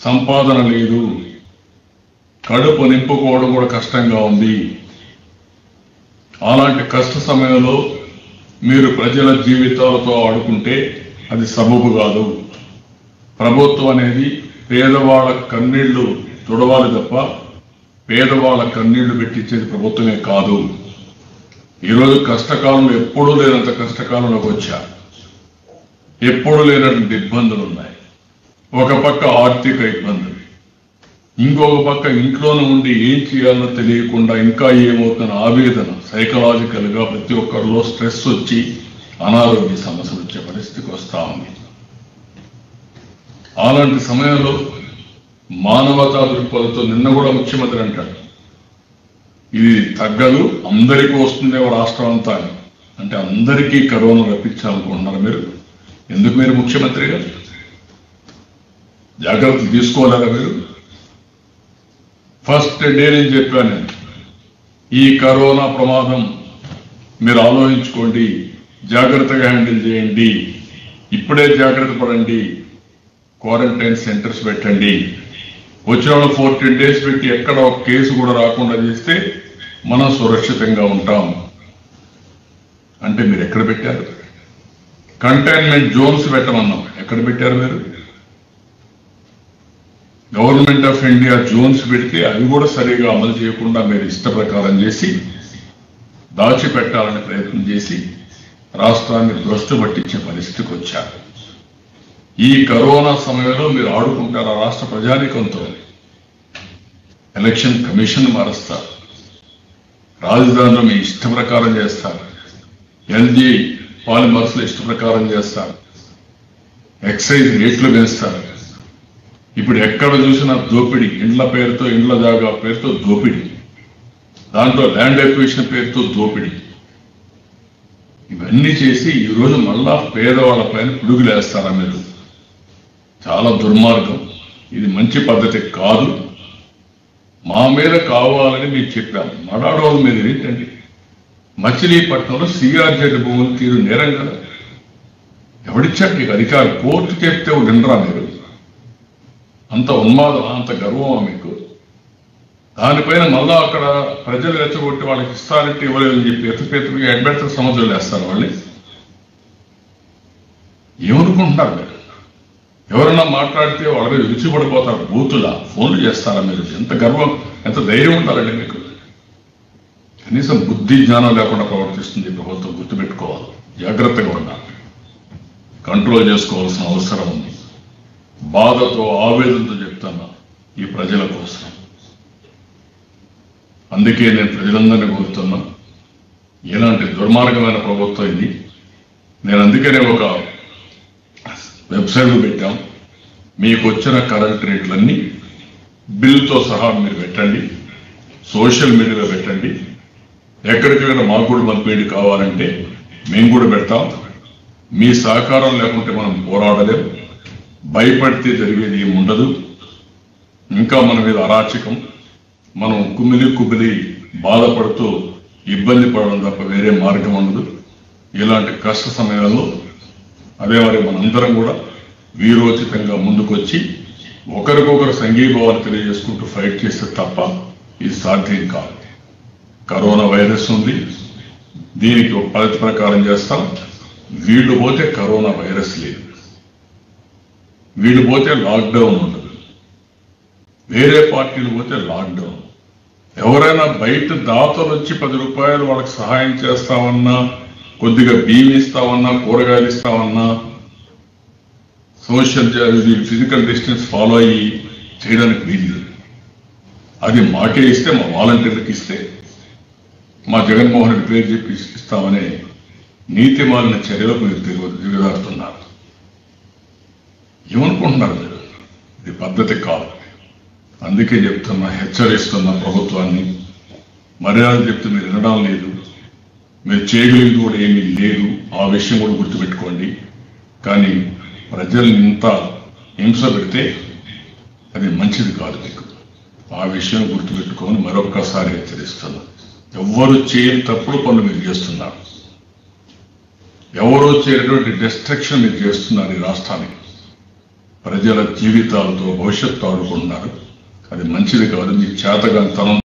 సంపాదన లేదు కడుపు నింపుకోవడం కూడా కష్టంగా ఉంది అలాంటి కష్ట సమయంలో మీరు ప్రజల జీవితాలతో ఆడుకుంటే అది సబబు కాదు ప్రభుత్వం అనేది పేదవాళ్ళ కన్నీళ్లు తుడవాలి తప్ప పేదవాళ్ళ కన్నీళ్లు పెట్టించేది ప్రభుత్వమే కాదు ఈరోజు కష్టకాలంలో ఎప్పుడూ లేనంత కష్టకాలంలోకి వచ్చా ఎప్పుడూ లేనటువంటి ఇబ్బందులు ఉన్నాయి ఒక పక్క ఆర్థిక ఇబ్బందులు ఇంకొక పక్క ఇంట్లోనే ఉండి ఏం చేయాలో తెలియకుండా ఇంకా ఏమవుతున్న ఆవేదన సైకలాజికల్ గా ప్రతి ఒక్కరిలో స్ట్రెస్ వచ్చి అనారోగ్య సమస్యలు వచ్చే పరిస్థితికి వస్తా ఉంది అలాంటి సమయంలో మానవతా దృక్పథంతో నిన్న కూడా ముఖ్యమంత్రి అంటాడు ఇది తగ్గదు అందరికీ వస్తుందేమో రాష్ట్రం అంతా అని. అంటే అందరికీ కరోనా రప్పించాలనుకుంటున్నారు మీరు ఎందుకు మీరు ముఖ్యమంత్రిగా జాగ్రత్తలు తీసుకోలేరా మీరు ఫస్ట్ డే నేను చెప్పాను నేను. ఈ కరోనా ప్రమాదం మీరు ఆలోచించుకోండి జాగ్రత్తగా హ్యాండిల్ చేయండి ఇప్పుడే జాగ్రత్త పడండి క్వారంటైన్ సెంటర్స్ పెట్టండి వచ్చిన వాళ్ళు ఫోర్టీన్ డేస్ పెట్టి ఎక్కడ ఒక కేసు కూడా రాకుండా చేస్తే మనం సురక్షితంగా ఉంటాం అంటే మీరు ఎక్కడ పెట్టారు కంటైన్మెంట్ జోన్స్ పెట్టమన్నాం ఎక్కడ పెట్టారు మీరు గవర్నమెంట్ ఆఫ్ ఇండియా జోన్స్ పెడితే అవి కూడా సరిగా అమలు చేయకుండా మీరు ఇష్ట ప్రకారం చేసి దాచిపెట్టాలని ప్రయత్నం చేసి రాష్ట్రాన్ని భ్రష్టు పట్టించే పరిస్థితికి వచ్చారు ఈ కరోనా సమయంలో మీరు ఆడుకుంటారు ఆ రాష్ట్ర ప్రజానికంతో ఎలక్షన్ కమిషన్ మారుస్తారు రాజధానిలో మీ ఇష్ట ప్రకారం చేస్తారు ఎల్జీ పాలిమర్స్ లో ఇష్ట ప్రకారం చేస్తారు ఎక్సైజ్ రేట్లు పెంచుతారు ఇప్పుడు ఎక్కడ చూసినా దోపిడీ ఇండ్ల పేరుతో ఇండ్ల జాగా పేరుతో దోపిడీ దాంట్లో ల్యాండ్ ఎక్విషన్ పేరుతో దోపిడీ ఇవన్నీ చేసి ఈ రోజు మళ్ళా పేదవాళ్ళ పైన పిడుగులేస్తారా మీరు చాలా దుర్మార్గం ఇది మంచి పద్ధతి కాదు మా మీద కావాలని మీరు చెప్పాం మడాడోళ్ళ మీద ఏంటండి మచిలీపట్నంలో సిఆర్జెడ్ భూములు తీరు నేరం కదా ఎవడిచ్చాడు నీకు అధికారం కోర్టు చెప్తే వినరా మీరు అంత ఉన్మాదమా అంత గర్వమా మీకు దానిపైన మళ్ళా అక్కడ ప్రజలు రెచ్చగొట్టి వాళ్ళకి ఇస్తారంటే ఇవ్వలేదని చెప్పి ఎత్తుపెత్తుగా ఎడ్బెత్త సముద్రం వేస్తారు వాళ్ళని ఏమనుకుంటున్నారు మీరు ఎవరన్నా మాట్లాడితే వాళ్ళకి విరుచిపడిపోతారు బూతులా ఫోన్లు చేస్తారా మీరు ఎంత గర్వం ఎంత ధైర్యం ఉండాలండి మీకు కనీసం బుద్ధి జ్ఞానం లేకుండా ప్రవర్తిస్తుంది ఈ ప్రభుత్వం గుర్తుపెట్టుకోవాలి జాగ్రత్తగా ఉండాలి కంట్రోల్ చేసుకోవాల్సిన అవసరం ఉంది బాధతో ఆవేదనతో చెప్తున్నా ఈ ప్రజల కోసం అందుకే నేను ప్రజలందరినీ కోరుతున్నా ఇలాంటి దుర్మార్గమైన ప్రభుత్వం ఇది నేను అందుకనే ఒక వెబ్సైట్ పెట్టాం మీకు వచ్చిన కరెంట్ రేట్లన్నీ బిల్తో సహా మీరు పెట్టండి సోషల్ మీడియాలో పెట్టండి ఎక్కడికైనా మాకు కూడా పంపిణీ కావాలంటే మేము కూడా పెడతాం మీ సహకారం లేకుంటే మనం పోరాడలేం భయపడితే జరిగేది ఏమి ఉండదు ఇంకా మన మీద అరాచకం మనం కుమిలి కుమిలి బాధపడుతూ ఇబ్బంది పడడం తప్ప వేరే మార్గం ఉండదు ఇలాంటి కష్ట సమయాల్లో అదే మరి మనందరం కూడా వీరోచితంగా ముందుకొచ్చి ఒకరికొకరు సంఘీభావాలు తెలియజేసుకుంటూ ఫైట్ చేస్తే తప్ప ఇది సాధ్యం కాదు కరోనా వైరస్ ఉంది దీనికి ఒక పద్ధతి ప్రకారం చేస్తాం వీళ్ళు పోతే కరోనా వైరస్ లేదు వీళ్ళు పోతే లాక్డౌన్ ఉండదు వేరే పార్టీలు పోతే లాక్డౌన్ ఎవరైనా బయట దాతలు వచ్చి పది రూపాయలు వాళ్ళకి సహాయం చేస్తామన్నా కొద్దిగా బియ్యం ఇస్తామన్నా కూరగాయలు ఇస్తామన్నా సోషల్ ఫిజికల్ డిస్టెన్స్ ఫాలో అయ్యి చేయడానికి వీలు లేదు. అది మాకే ఇస్తే మా వాలంటీర్లకు ఇస్తే మా జగన్మోహన్ రెడ్డి పేరు చెప్పి ఇస్తామనే నీతి మాలిన చర్యలకు మీరు దిగు దిగజారుతున్నారు ఏమనుకుంటున్నారు మీరు ఇది పద్ధతి కాదు అందుకే చెప్తున్నా హెచ్చరిస్తున్న ప్రభుత్వాన్ని మర్యాద చెప్తే మీరు వినడం లేదు మీరు చేయగలిగింది కూడా ఏమీ లేదు ఆ విషయం కూడా గుర్తుపెట్టుకోండి కానీ ప్రజల్ని ఇంత హింస పెడితే అది మంచిది కాదు మీకు ఆ విషయం గుర్తుపెట్టుకొని మరొక్కసారి హెచ్చరిస్తున్నా ఎవ్వరు చేయని తప్పుడు పనులు మీరు చేస్తున్నారు ఎవరో చేయనటువంటి డిస్ట్రక్షన్ మీరు చేస్తున్నారు ఈ రాష్ట్రానికి ప్రజల జీవితాలతో భవిష్యత్తు ఆడుకుంటున్నారు అది మంచిది కాదు మీ చేతగాని తనం